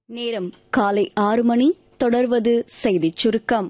நேரம் காலை ஆறு மணி தொடர்வது செய்திச் சுருக்கம்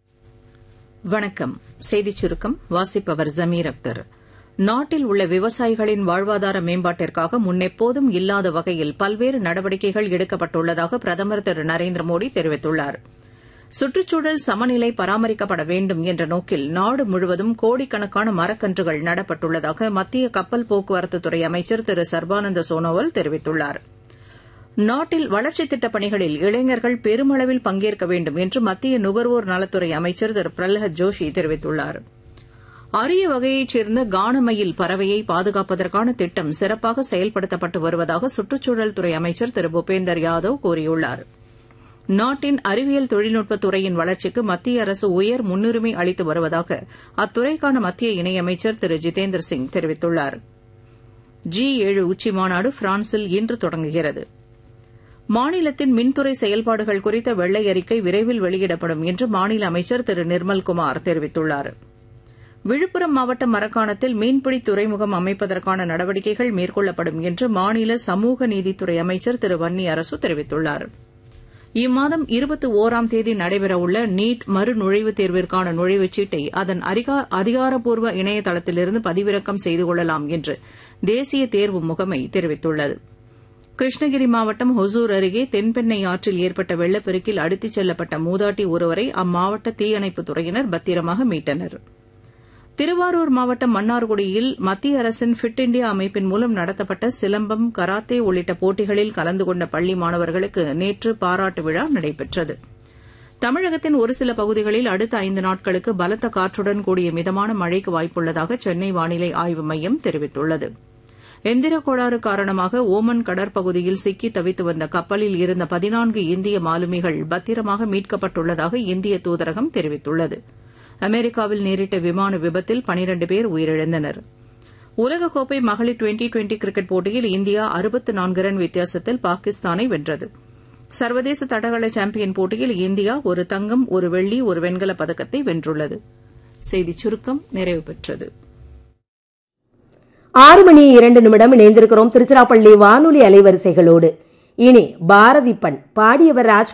வணக்கம் செய்திச் சுருக்கம் வாசிப்பவர் ஜமீர் அக்தர் நாட்டில் உள்ள விவசாயிகளின் வாழ்வாதார மேம்பாட்டிற்காக முன்னெப்போதும் இல்லாத வகையில் பல்வேறு நடவடிக்கைகள் எடுக்கப்பட்டுள்ளதாக பிரதமர் திரு நரேந்திர மோடி தெரிவித்துள்ளார் சுற்றுச்சூழல் சமநிலை பராமரிக்கப்பட வேண்டும் என்ற நோக்கில் நாடு முழுவதும் கோடிக்கணக்கான மரக்கன்றுகள் நடப்பட்டுள்ளதாக மத்திய கப்பல் போக்குவரத்துத்துறை அமைச்சர் திரு சர்பானந்த சோனோவால் தெரிவித்துள்ளாா் நாட்டில் வளர்ச்சித் திட்டப் பணிகளில் இளைஞர்கள் பெருமளவில் பங்கேற்க வேண்டும் என்று மத்திய நுகர்வோர் நலத்துறை அமைச்சர் திரு பிரல்ஹத் ஜோஷி தெரிவித்துள்ளார் அரிய வகையைச் சேர்ந்த கானமயில் பறவையை பாதுகாப்பதற்கான திட்டம் சிறப்பாக செயல்படுத்தப்பட்டு வருவதாக சுற்றுச்சூழல் துறை அமைச்சர் திரு பூபேந்தர் யாதவ் கூறியுள்ளார் நாட்டின் அறிவியல் தொழில்நுட்பத் துறையின் வளர்ச்சிக்கு மத்திய அரசு உயர் முன்னுரிமை அளித்து வருவதாக அத்துறைக்கான மத்திய இணையமைச்சர் திரு ஜிதேந்திர சிங் தெரிவித்துள்ளார் ஜி ஏழு உச்சிமாநாடு பிரான்சில் இன்று தொடங்குகிறது மாநிலத்தின் மின்துறை செயல்பாடுகள் குறித்த வெள்ளை அறிக்கை விரைவில் வெளியிடப்படும் என்று மாநில அமைச்சர் திரு நிர்மல்குமார் தெரிவித்துள்ளார் விழுப்புரம் மாவட்டம் மரக்காணத்தில் மீன்பிடி துறைமுகம் அமைப்பதற்கான நடவடிக்கைகள் மேற்கொள்ளப்படும் என்று மாநில சமூக நீதித்துறை அமைச்சர் திரு வன்னி அரசு தெரிவித்துள்ளார் இம்மாதம் இருபத்தி ஒராம் தேதி நடைபெறவுள்ள நீட் மறுநுழைவுத் தேர்விற்கான நுழைவுச் சீட்டை அதன் அதிகாரப்பூர்வ இணையதளத்திலிருந்து பதிவிறக்கம் செய்து கொள்ளலாம் என்று தேசிய தேர்வு முகமை தெரிவித்துள்ளது கிருஷ்ணகிரி மாவட்டம் ஹொசூர் அருகே தென்பெண்ணை ஆற்றில் ஏற்பட்ட வெள்ளப்பெருக்கில் அடித்துச் செல்லப்பட்ட மூதாட்டி ஒருவரை அம்மாவட்ட தீயணைப்புத் துறையினர் பத்திரமாக மீட்டனர் திருவாரூர் மாவட்டம் மன்னார்குடியில் மத்திய அரசின் ஃபிட் இண்டியா அமைப்பின் மூலம் நடத்தப்பட்ட சிலம்பம் கராத்தே உள்ளிட்ட போட்டிகளில் கலந்து கொண்ட பள்ளி மாணவர்களுக்கு நேற்று பாராட்டு விழா நடைபெற்றது தமிழகத்தின் ஒரு சில பகுதிகளில் அடுத்த ஐந்து நாட்களுக்கு பலத்த காற்றுடன் கூடிய மிதமான மழைக்கு வாய்ப்புள்ளதாக சென்னை வானிலை ஆய்வு மையம் தெரிவித்துள்ளது எந்திர கோளாறு காரணமாக ஓமன் கடற்பகுதியில் சிக்கி தவித்து வந்த கப்பலில் இருந்த பதினான்கு இந்திய மாலுமிகள் பத்திரமாக மீட்கப்பட்டுள்ளதாக இந்திய தூதரகம் தெரிவித்துள்ளது அமெரிக்காவில் நேரிட்ட விமான விபத்தில் பனிரண்டு பேர் உயிரிழந்தனர் உலகக்கோப்பை மகளிர் டுவெண்டி டுவெண்டி கிரிக்கெட் போட்டியில் இந்தியா அறுபத்து நான்கு ரன் வித்தியாசத்தில் பாகிஸ்தானை வென்றது சர்வதேச தடகள சாம்பியன் போட்டியில் இந்தியா ஒரு தங்கம் ஒரு வெள்ளி ஒரு வெண்கலப் பதக்கத்தை வென்றுள்ளது செய்திச் சுருக்கம் நிறைவு பெற்றது ஆறு மணி இரண்டு நிமிடம் இணைந்திருக்கிறோம் திருச்சிராப்பள்ளி வானொலி அலைவரிசைகளோடு இனி பாரதி பண் பாடியவர் ராஜ்